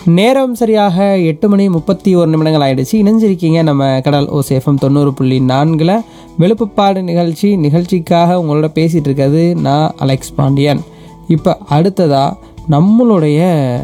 நேரம் சரியாக எட்டு மணி முப்பத்தி ஒரு நிமிடங்கள் ஆயிடுச்சு இணைஞ்சிருக்கீங்க நம்ம கடல் ஓசேஃபம் தொண்ணூறு புள்ளி நான்கில் வெளுப்புப்பாடு நிகழ்ச்சி நிகழ்ச்சிக்காக உங்களோட பேசிகிட்டு இருக்கிறது நான் அலெக்ஸ் பாண்டியன் இப்போ அடுத்ததாக நம்மளுடைய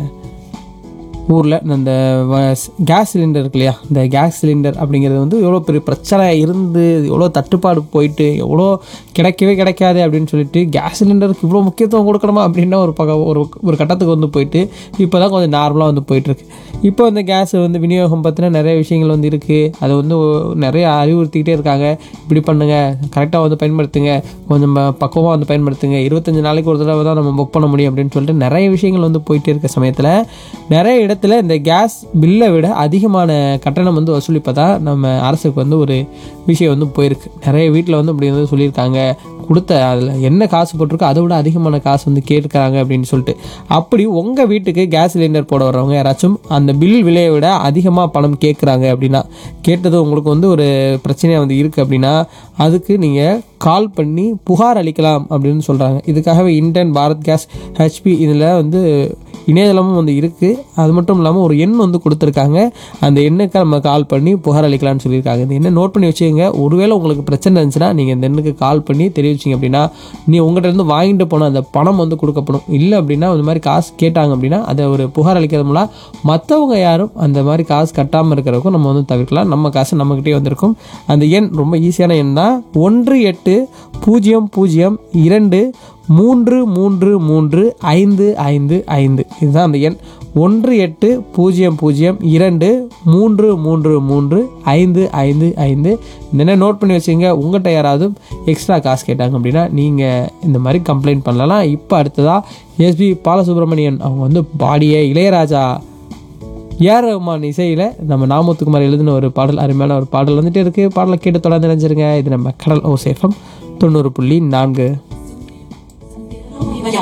ஊரில் இந்த கேஸ் சிலிண்டர் இருக்கு இல்லையா இந்த கேஸ் சிலிண்டர் அப்படிங்கிறது வந்து எவ்வளோ பெரிய பிரச்சனை இருந்து எவ்வளோ தட்டுப்பாடு போயிட்டு எவ்வளோ கிடைக்கவே கிடைக்காது அப்படின்னு சொல்லிட்டு கேஸ் சிலிண்டருக்கு இவ்வளோ முக்கியத்துவம் கொடுக்கணுமா அப்படின்னா ஒரு பக்கம் ஒரு ஒரு கட்டத்துக்கு வந்து போயிட்டு இப்போ தான் கொஞ்சம் நார்மலாக வந்து போயிட்டுருக்கு இப்போ இந்த கேஸ் வந்து விநியோகம் பற்றின நிறைய விஷயங்கள் வந்து இருக்குது அது வந்து ஒ- நிறைய அறிவுறுத்திக்கிட்டே இருக்காங்க இப்படி பண்ணுங்க கரெக்டாக வந்து பயன்படுத்துங்க கொஞ்சம் ப- பக்குவமாக வந்து பயன்படுத்துங்க இருபத்தஞ்சு நாளைக்கு ஒரு தடவை தான் நம்ம புக் பண்ண முடியும் அப்படின்னு சொல்லிட்டு நிறைய விஷயங்கள் வந்து போயிட்டே இருக்க சமயத்தில் நிறைய இடத்துல இந்த கேஸ் பில்லை விட அதிகமான கட்டணம் வந்து வசூலிப்பதா நம்ம அரசுக்கு வந்து ஒரு விஷயம் வந்து போயிருக்கு நிறைய வீட்டில் வந்து அப்படி வந்து சொல்லியிருக்காங்க கொடுத்த அதில் என்ன காசு போட்டிருக்கோ அதை விட அதிகமான காசு வந்து கேட்குறாங்க அப்படின்னு சொல்லிட்டு அப்படி உங்கள் வீட்டுக்கு கேஸ் சிலிண்டர் போட வர்றவங்க யாராச்சும் அந்த பில் விலையை விட அதிகமாக பணம் கேட்குறாங்க அப்படின்னா கேட்டது உங்களுக்கு வந்து ஒரு பிரச்சனையாக வந்து இருக்குது அப்படின்னா அதுக்கு நீங்கள் கால் பண்ணி புகார் அளிக்கலாம் அப்படின்னு சொல்கிறாங்க இதுக்காகவே இந்தியன் பாரத் கேஸ் ஹெச்பி இதில் வந்து இணையதளமும் வந்து இருக்குது அது மட்டும் இல்லாமல் ஒரு எண் வந்து கொடுத்துருக்காங்க அந்த எண்ணுக்கு நம்ம கால் பண்ணி புகார் அளிக்கலாம்னு சொல்லியிருக்காங்க இந்த எண்ணை நோட் பண்ணி வச்சுக்கோங்க ஒருவேளை உங்களுக்கு பிரச்சனை இருந்துச்சுன்னா நீங்கள் இந்த எண்ணுக்கு கால் பண்ணி தெரிவிச்சிங்க அப்படின்னா நீ உங்கள்கிட்ட இருந்து வாங்கிட்டு போன அந்த பணம் வந்து கொடுக்கப்படும் இல்லை அப்படின்னா இந்த மாதிரி காசு கேட்டாங்க அப்படின்னா அதை ஒரு புகார் அளிக்கிறது மூலம் மற்றவங்க யாரும் அந்த மாதிரி காசு கட்டாமல் இருக்கிறதுக்கும் நம்ம வந்து தவிர்க்கலாம் நம்ம காசு நம்மக்கிட்டே வந்திருக்கும் அந்த எண் ரொம்ப ஈஸியான எண் தான் ஒன்று எட்டு பூஜ்ஜியம் பூஜ்ஜியம் இரண்டு மூன்று மூன்று மூன்று ஐந்து ஐந்து ஐந்து இதுதான் அந்த எண் ஒன்று எட்டு பூஜ்ஜியம் பூஜ்ஜியம் இரண்டு மூன்று மூன்று மூன்று ஐந்து ஐந்து ஐந்து என்ன நோட் பண்ணி வச்சுங்க உங்கள்கிட்ட யாராவது எக்ஸ்ட்ரா காசு கேட்டாங்க அப்படின்னா நீங்கள் இந்த மாதிரி கம்ப்ளைண்ட் பண்ணலாம் இப்போ அடுத்ததாக எஸ்பி பாலசுப்ரமணியன் அவங்க வந்து பாடிய இளையராஜா ஏஆர் ரஹ்மான் இசையில் நம்ம நாமத்துக்குமார் எழுதின ஒரு பாடல் அருமையான ஒரு பாடல் வந்துட்டே இருக்குது பாடலை கேட்டு தொடர்ந்து நினைச்சிருங்க இது நம்ம கடல் ஓ சேஃபம் தொண்ணூறு புள்ளி நான்கு